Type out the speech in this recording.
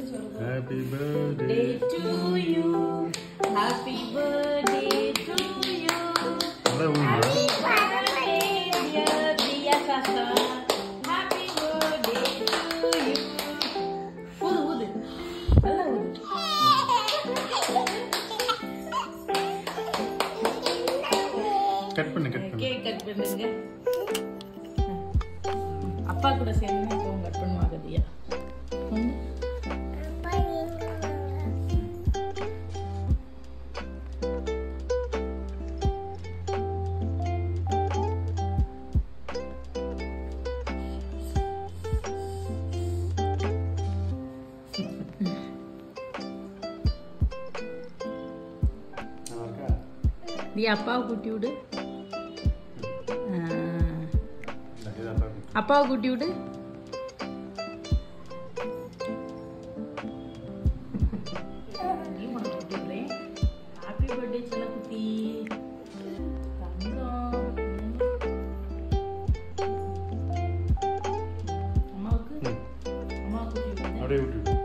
சொல்லுங்க happy birthday Day to you. Happy birthday to you. நல்லா ஊதுங்க Happy birthday, dear Diya Sasa. Happy birthday to you. ஊது, ஊது. நல்லா ஊது. கட் பண்ணு கட் பண்ணு Cake cut பண்ணுங்க. அப்பா கூட சேர்ந்து இப்போ கட் பண்ணுவாங்க தியா ம். நல்லா இருக்கா நீ அப்பாவை கூட்டி விடு ஆ. இந்த இது அப்பாவுக்கு. அப்பாவை கூட்டி விடு நீ உனக்கு கூட்டி விடுறேன் ஹாப்பி பர்த்டே செல்ல குட்டி தங்கம் அம்மாவுக்கு ம். அம்மாவை கூட்டி விடு அப்படியே விட்டு